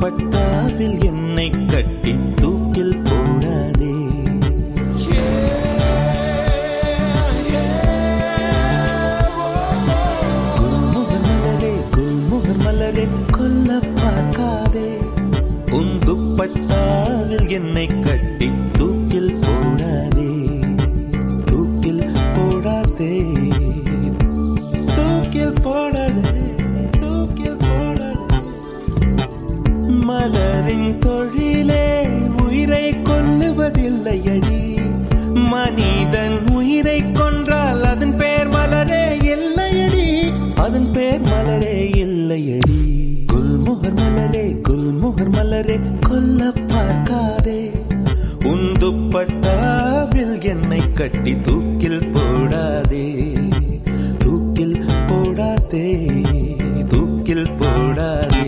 துப்பட்டாவில் என்னை கட்டி தூக்கில் போடாதே குல்முகர் மலரே குல்முகர் மலரே கொல்ல பார்க்காதே உன் துப்பட்டாவில் என்னை கட்டி தூக்கில் போடாதே தூக்கில் போடாதே தூக்கில் போடாதே தூக்கில் போடாதே மலரின் தொழிலே உயிரை கொல்லுவதில்லையடி மனிதன் உயிரை கொன்றால் அதன் பேர் மலரே இல்லையடி அதன் பேர் மலரே இல்லையடி குல்முகர் மலரே குல்முகர் மலரே கொல்ல பார்க்காதே உன் துப்பட்டாவில் என்னை கட்டி தூக்கில் போடாதே தூக்கில் போடாதே தூக்கில் போடாதே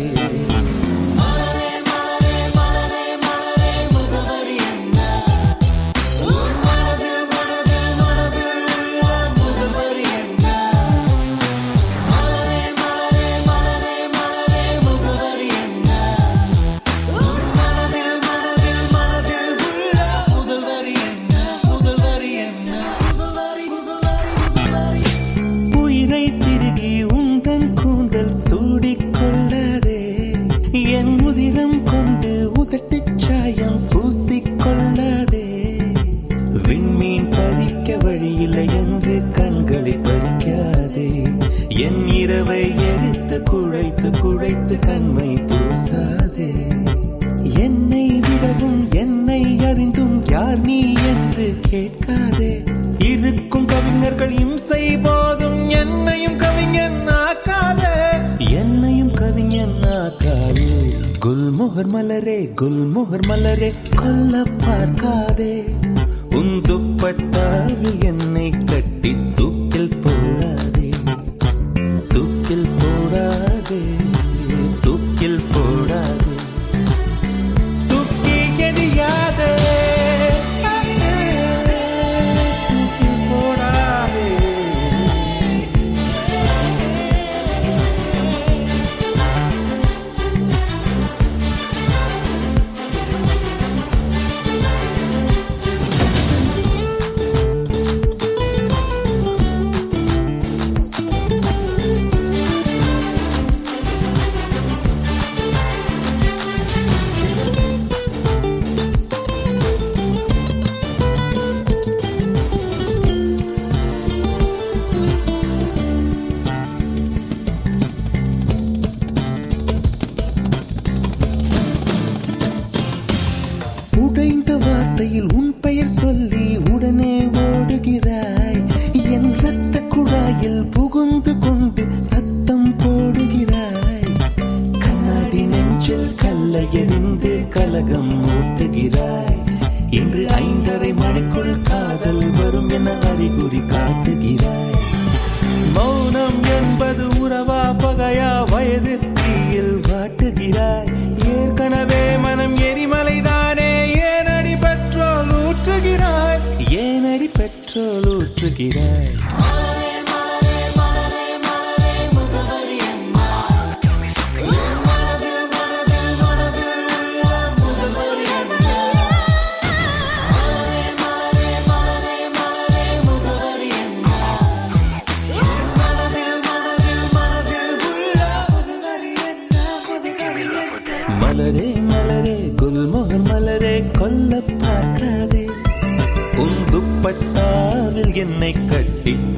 உயிரை திருகி உந்தன் கூந்தல் சூடிக்கொள்ளாதே என் உதிரம் கொண்டு உதட்டுச் சாயம் பூசிக்கொள்ளாதே விண்மீன் பறிக்க வழியில்லை என்று கண்களை பறிக்காதே என் இரவை எரித்து குழைத்து குழைத்து கண்மை பூசாதே என்னை விடவும் என்னை அறிந்தும் யார் நீ என்று கேட்காதே இருக்கும் கவிஞர்கள் இம்சை போதும் என்னையும் கவிஞன் ஆக்காதே என்னையும் கவிஞன் ஆக்காதே குல்முகர் மலரே குல்முகர் மலரே கொல்ல பார்க்காதே உன் துப்பட்டாவில் என்னை கட்டி தூக்கில் போடாதே தூக்கில் போடாதே தூக்கில் போடாதே தூக்கி எறியாதே தூக்கி போடாதே உடைந்த வார்த்தையில் உன் பெயர் சொல்லி உடனே ஓடுகிறாய் என் ரத்த குழாயில் புகுந்து கொண்டு சத்தம் போடுகிறாய் கண்ணாடி நெஞ்சில் கல்லை எறிந்து கலகம் ஓட்டுகிறாய் இன்று ஐந்தரை மணிக்குள் காதல் வரும் என அறிகுறி காட்டுகிறாய் மௌனம் என்பது உறவா பகையா வயது தீயில் வாட்டுகிறாய் ஏற்கனவே மனம் எரிமலைதானே ஏனடி பெட்ரோல் ஊற்றுகிறாய் ஏனடி பெட்ரோல் ஊற்றுகிறாய் மலரே மலரே குல்மோகன் மலரே கொல்ல பார்க்காதே உன் துப்பட்டாவில் என்னை கட்டி